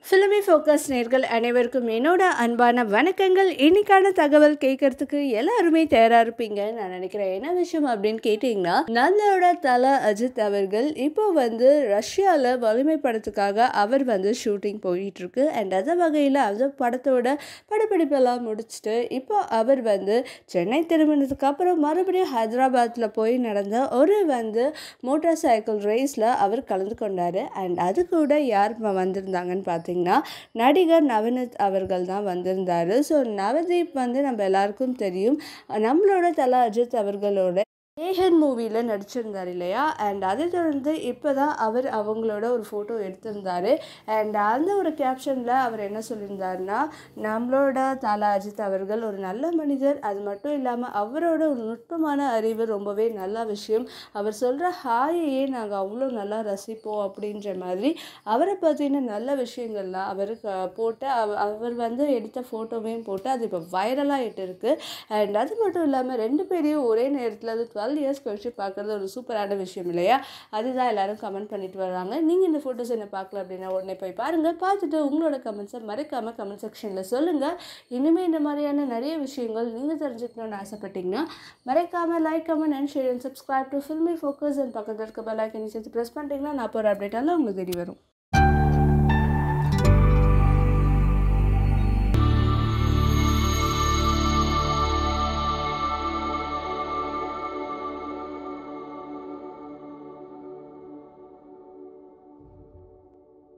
filmy focus நேர்கள் அனைவருக்கும் என்னோட அன்பான வணக்கங்கள் இன்னைக்கான தகவல் கேட்கறதுக்கு எல்லாருமே தயாராக இருப்பீங்கன்னு நான் நினைக்கிறேன் என்ன விஷயம் அப்படின்னு கேட்டிங்கன்னா நம்மளோட தல அஜித் அவர்கள் இப்போ வந்து ரஷ்யாவில் வலிமை படத்துக்காக அவர் வந்து ஷூட்டிங் போயிட்டுருக்கு அண்ட் அந்த வகையில் அந்த படத்தோட படப்பிடிப்பெல்லாம் முடிச்சுட்டு இப்போ அவர் வந்து சென்னை திரும்பினதுக்கு அப்புறம் மறுபடியும் ஹைதராபாத்தில் போய் நடந்த ஒரு வந்து மோட்டார் சைக்கிள் ரேஸில் அவர் கலந்து கொண்டார் அண்ட் அது கூட யார் ம- வந்திருந்தாங்கன்னு பார்த்தீங்கன்னா நடிகர் நவநீத் அவர்கள் தான் வந்திருந்தார் ஸோ நவதீப் வந்து நம்ம எல்லாருக்கும் தெரியும் நம்மளோட தல அஜித் அவர்களோட ஏஹன் மூவியில் நடிச்சிருந்தார் இல்லையா அண்ட் அதை தொடர்ந்து இப்போ தான் அவர் அவங்களோட ஒரு ஃபோட்டோ எடுத்திருந்தார் அண்ட் அந்த ஒரு கேப்ஷனில் அவர் என்ன சொல்லியிருந்தாருன்னா நம்மளோட தல அஜித் அவர்கள் ஒரு நல்ல மனிதர் அது மட்டும் இல்லாமல் அவரோட ஒரு நுட்பமான அறிவு ரொம்பவே நல்ல விஷயம் அவர் சொல்கிற ஹாயையே நாங்கள் அவ்வளோ நல்லா ரசிப்போம் அப்படின்ற மாதிரி அவரை பற்றின நல்ல விஷயங்கள்லாம் அவர் க- போட்டு அவ- அவர் வந்து எடுத்த ஃபோட்டோவையும் போட்டு அது இப்போ வைரலாகிட்டு இருக்கு அண்ட் அது மட்டும் இல்லாமல் ரெண்டு பேரையும் ஒரே நேரத்தில் அது டுவெல் இயர்ஸ் கழிச்சு பார்க்குறது ஒரு சூப்பரான விஷயம் இல்லையா அதுதான் எல்லாரும் கமெண்ட் பண்ணிட்டு வர்றாங்க நீங்கள் இந்த ஃபோட்டோஸ் என்ன பார்க்கல அப்படின்னா உடனே போய் பாருங்கள் பார்த்துட்டு உங்களோட கமெண்ட்ஸை மறக்காமல் கமெண்ட் செக்ஷனில் சொல்லுங்கள் இனிமேல் இந்த மாதிரியான நிறைய விஷயங்கள் நீங்கள் தெரிஞ்சுக்கணும்னு ஆசைப்பட்டீங்கன்னா மறக்காமல் like comment and share and subscribe to Filmi Focus and பக்கத்தில் இருக்க பெல் ஐக்கனை சேர்த்து ப்ரெஸ் பண்ணிட்டீங்கன்னா நான் போகிற அப்டேட்டால உங்களுக்கு தெரிய வரும்